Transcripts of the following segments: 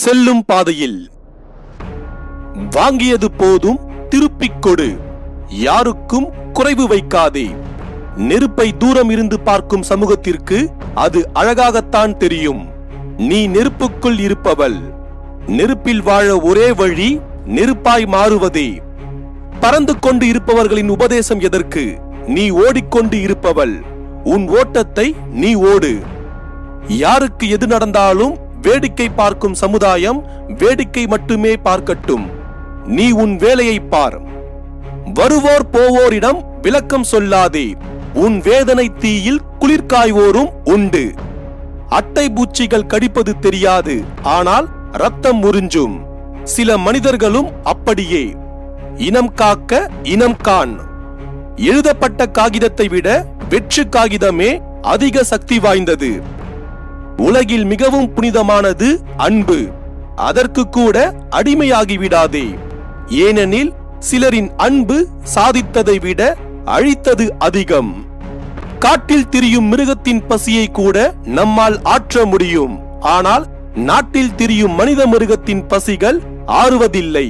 செல்லும் பாதையில் வாங்கியது போதும் திருப்பிக் கொடு யாருக்கும் குறைவு வைக்காதே நெருப்பை தூரம் இருந்து பார்க்கும் சமூகத்திற்கு அது அழகாகத்தான் தெரியும் நீ நெருப்புக்குள் இருப்பவள் நெருப்பில் வாழ ஒரே வழி நெருப்பாய் மாறுவதே பறந்து கொண்டு இருப்பவர்களின் உபதேசம் எதற்கு நீ ஓடிக்கொண்டு இருப்பவள் உன் ஓட்டத்தை நீ ஓடு யாருக்கு எது நடந்தாலும் வேடிக்கை பார்க்கும் சமுதாயம் வேடிக்கை மட்டுமே பார்க்கட்டும் நீ உன் வேலையை பார் வருவோர் போவோரிடம் விளக்கம் சொல்லாதே உன் வேதனை தீயில் குளிர்காய்வோரும் உண்டு அட்டை பூச்சிகள் கடிப்பது தெரியாது ஆனால் ரத்தம் உறிஞ்சும் சில மனிதர்களும் அப்படியே இனம் காக்க இனம் காண் எழுதப்பட்ட காகிதத்தை விட வெற்று காகிதமே அதிக சக்தி வாய்ந்தது உலகில் மிகவும் புனிதமானது அன்பு அதற்கு கூட அடிமையாகி விடாதே ஏனெனில் சிலரின் அன்பு சாதித்ததை விட அழித்தது அதிகம் காட்டில் திரியும் மிருகத்தின் பசியை கூட நம்மால் ஆற்ற முடியும் ஆனால் நாட்டில் திரியும் மனித மிருகத்தின் பசிகள் ஆறுவதில்லை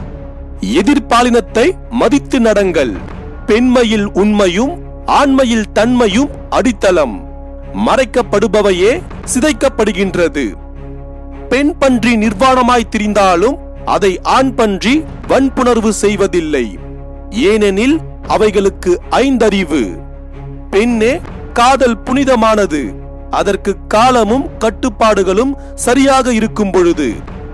எதிர்பாலினத்தை மதித்து நடங்கள் பெண்மையில் உண்மையும் ஆண்மையில் தன்மையும் அடித்தளம் மறைக்கப்படுபவையே சிதைக்கப்படுகின்றது பெண் பன்றி நிர்வாணமாய் திரிந்தாலும் அதை ஆண் பன்றி வன்புணர்வு செய்வதில்லை ஏனெனில் அவைகளுக்கு ஐந்தறிவு பெண்ணே காதல் புனிதமானது அதற்கு காலமும் கட்டுப்பாடுகளும் சரியாக இருக்கும் பொழுது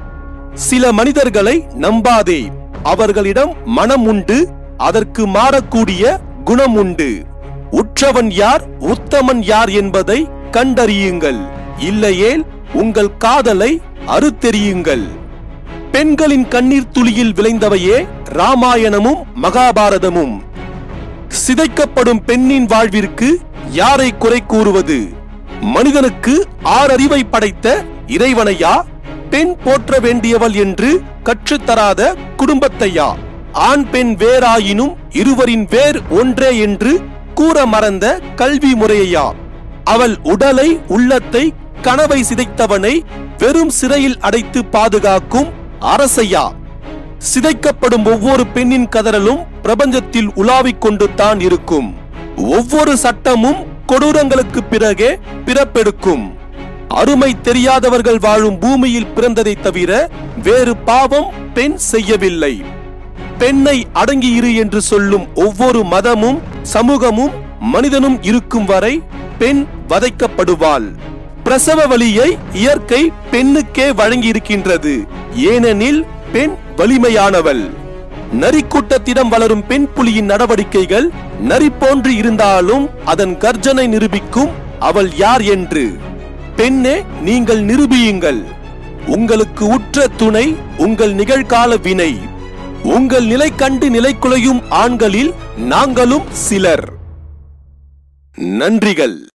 சில மனிதர்களை நம்பாதே அவர்களிடம் மனம் உண்டு அதற்கு மாறக்கூடிய குணம் உண்டு உற்றவன் யார் உத்தமன் யார் என்பதை கண்டறியுங்கள் இல்லையேல் உங்கள் காதலை அறுத்தெறியுங்கள் பெண்களின் கண்ணீர் துளியில் விளைந்தவையே ராமாயணமும் மகாபாரதமும் சிதைக்கப்படும் பெண்ணின் வாழ்விற்கு யாரை குறை கூறுவது மனிதனுக்கு ஆறறிவை படைத்த இறைவனையா பெண் போற்ற வேண்டியவள் என்று கற்றுத்தராத குடும்பத்தையா ஆண் பெண் வேறாயினும் இருவரின் வேர் ஒன்றே என்று கூற மறந்த கல்வி முறையையா அவள் உடலை உள்ளத்தை கனவை சிதைத்தவனை வெறும் சிறையில் அடைத்து பாதுகாக்கும் அரசையா சிதைக்கப்படும் ஒவ்வொரு பெண்ணின் கதறலும் பிரபஞ்சத்தில் உலாவிக் கொண்டு தான் இருக்கும் ஒவ்வொரு சட்டமும் கொடூரங்களுக்கு பிறகே பிறப்பெடுக்கும் அருமை தெரியாதவர்கள் வாழும் பூமியில் பிறந்ததை தவிர வேறு பாவம் பெண் செய்யவில்லை பெண்ணை அடங்கியிரு என்று சொல்லும் ஒவ்வொரு மதமும் சமூகமும் மனிதனும் இருக்கும் வரை பெண் வதைக்கப்படுவாள் பிரசவ வலியை இயற்கை பெண்ணுக்கே வழங்கி இருக்கின்றது ஏனெனில் பெண் வலிமையானவள் நரிக்கூட்டத்திடம் வளரும் பெண் புலியின் நடவடிக்கைகள் நரி போன்று இருந்தாலும் அதன் கர்ஜனை நிரூபிக்கும் அவள் யார் என்று பெண்ணே நீங்கள் நிரூபியுங்கள் உங்களுக்கு உற்ற துணை உங்கள் நிகழ்கால வினை உங்கள் நிலை கண்டு நிலை குலையும் ஆண்களில் நாங்களும் சிலர் நன்றிகள்